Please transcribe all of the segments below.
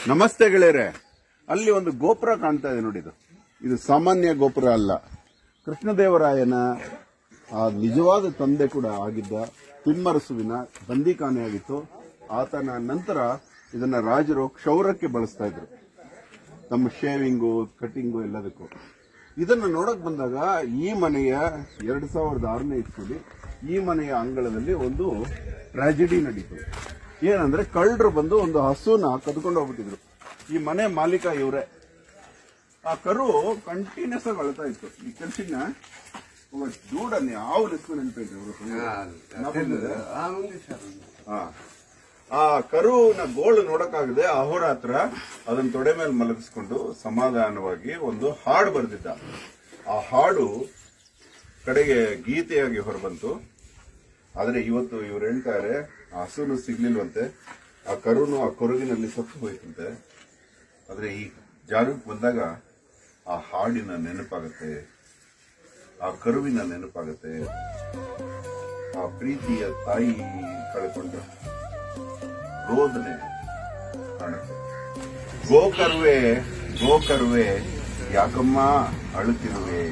ನಮಸ್ತೆ ಗೆಳೆಯರೆ ಅಲ್ಲಿ ಒಂದು ಗೋಪುರ ಕಾಣ್ತಾ ಇದೆ ನೋಡಿ ಇದು ಇದು ಸಾಮಾನ್ಯ ಗೋಪುರ ಅಲ್ಲ ಕೃಷ್ಣದೇವರಾಯನ ಆ ನಿಜವಾದ ತಂದೆ ಕೂಡ ಆಗಿದ್ದ ತಿಮ್ಮರಸುವಿನ ಬಂದಿಖಾನೆ ಆಗಿತ್ತು ಆತನ ನಂತರ ಇದನ್ನ ರಾಜರು ಕ್ಷೌರಕ್ಕೆ ಬಳಸ್ತಾ ಇದ್ರು ತಮ್ಮ ಶೇವಿಂಗು ಕಟಿಂಗು ಎಲ್ಲದಕ್ಕೂ ಇದನ್ನ ನೋಡಕ್ ಬಂದಾಗ ಈ ಮನೆಯ ಎರಡ್ ಸಾವಿರದ ಆರನೇ ಇಸ್ವಿಲಿ ಈ ಮನೆಯ ಅಂಗಳದಲ್ಲಿ ಒಂದು ಟ್ರಾಜಿಡಿ ನಡೀತು ಏನಂದ್ರೆ ಕಳ್ಳರು ಬಂದು ಒಂದು ಹಸುನ ಕದ್ಕೊಂಡು ಹೋಗ್ಬಿಟ್ಟಿದ್ರು ಈ ಮನೆ ಮಾಲೀಕ ಇವರೇ ಆ ಕರು ಕಂಟಿನ್ಯೂಸ್ ಆಗಿ ಅಳ್ತಾ ಇತ್ತು ಈ ಕನ್ಸಿನ ದೂಡನ್ನೇ ಯಾವ ಹೆಸರು ನೆನಪೈತೆ ಹಾ ಆ ಕರುವಿನ ಗೋಳು ನೋಡಕ್ಕಾಗದೆ ಅಹೋರಾತ್ರ ಅದನ್ನ ತೊಡೆ ಮೇಲೆ ಮಲಗಿಸ್ಕೊಂಡು ಸಮಾಧಾನವಾಗಿ ಒಂದು ಹಾಡು ಬರೆದಿದ್ದ ಆ ಹಾಡು ಕಡೆಗೆ ಗೀತೆಯಾಗಿ ಹೊರಬಂತು ಆದ್ರೆ ಇವತ್ತು ಇವ್ರು ಹೇಳ್ತಾರೆ ಆ ಹಸುನು ಸಿಗ್ಲಿಲ್ವಂತೆ ಆ ಕರುನು ಆ ಕೊರಗಿನಲ್ಲಿ ಸತ್ತು ಹೋಯ್ತಂತೆ ಆದ್ರೆ ಈ ಜಾಗಕ್ಕೆ ಬಂದಾಗ ಆ ಹಾಡಿನ ನೆನಪಾಗತ್ತೆ ಆ ಕರುವಿನ ನೆನಪಾಗತ್ತೆ ಆ ಪ್ರೀತಿಯ ತಾಯಿ ಕಳ್ಕೊಂಡ ರೋದನೆ ಕಾಣುತ್ತೆ ಗೋಕರುವೆ ಗೋಕರುವೆ ಯಾಕಮ್ಮ ಅಳುತ್ತಿರುವೆ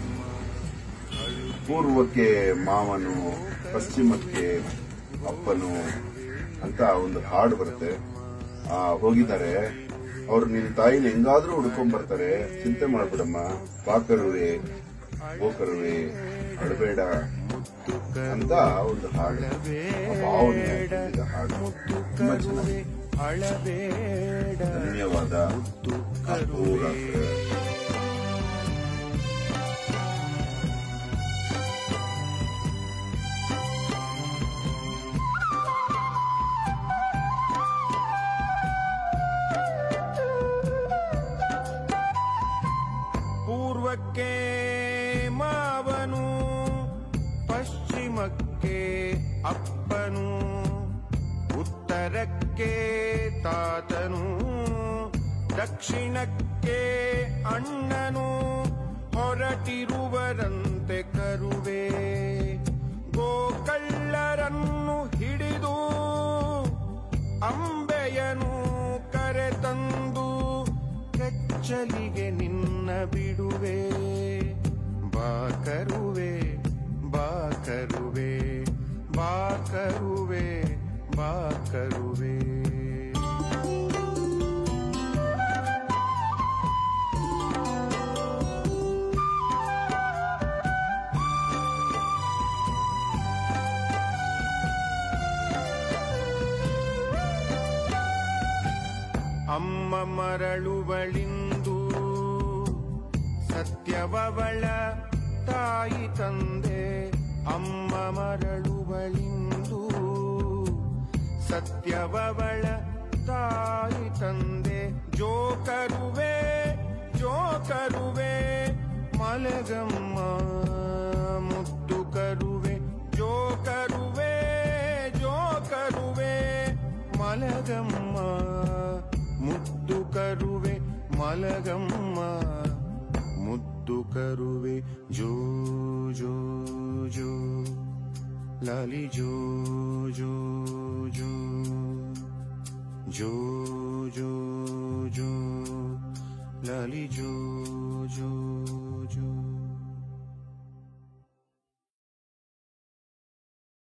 ಪೂರ್ವಕ್ಕೆ ಮಾವನು ಪಶ್ಚಿಮಕ್ಕೆ ಅಪ್ಪನು ಅಂತ ಒಂದು ಹಾಡು ಬರುತ್ತೆ ಆ ಹೋಗಿದ್ದಾರೆ ಅವ್ರು ನಿನ್ ತಾಯಿನ ಹೆಂಗಾದ್ರೂ ಹುಡ್ಕೊಂಡ್ ಬರ್ತಾರೆ ಚಿಂತೆ ಮಾಡ್ಬಿಡಮ್ಮ ಬಾಕರುವೆ ಗೋಕರುವೆ ಅಳಬೇಡ ಅಂತ ಒಂದು ಹಾಡು ಆ ಭಾವನೆ ತುಂಬಿದ ಹಾಡು ತುಂಬಾ ಚೆನ್ನಾಗಿದೆ ಧನ್ಯವಾದ ಅಹೋರಾತ್ರ. ಪೂರ್ವಕ್ಕೆ ಮಾವನು ಪಶ್ಚಿಮಕ್ಕೆ ಅಪ್ಪನು ಉತ್ತರಕ್ಕೆ ತಾತನು ದಕ್ಷಿಣಕ್ಕೆ ಅಣ್ಣನು ಹೊರಟಿರುವರಂತೆ ಕರುವೆ ಗೋಕಳ್ಳರನ್ನು ಹಿಡಿದು ಅಂಬೆಯನು ಕರೆತಂದು ಕೆಚ್ಚಲಿಗೆ ನಿನ್ನ ಬಿಡುವೆ ಬಾಕರುವೆ ಬಾಕರುವೆ ಬಾಕರುವೆ ಬಾಕರುವೆ ಅಮ್ಮ ಮರಳುವಳಿಂದು ಸತ್ಯವವಳ ತಾಯಿ ತಂದೆ ಅಮ್ಮ ಮರಳುವಳಿಂದು ಸತ್ಯವವಳ ತಾಯಿ ತಂದೆ ಜೋಕರುವೆ ಜೋಕರುವೆ ಮಲಗಮ್ಮ ಮುದ್ದು ಕರುವೆ ಜೋಕರುವೆ ಜೋಕರುವೆ ಮಲಗಮ್ಮ ಮುದ್ದು ಕರುವೆ ಮಲಗಮ್ಮ ಮುದ್ದು ಕರುವೆ ಜೋ ಜೋ ಜೋ ಲಾಲಿ ಜೋ ಜೋ ಜೋ ಜೋ ಜೋ ಜೋ ಲಾಲಿ ಜೋ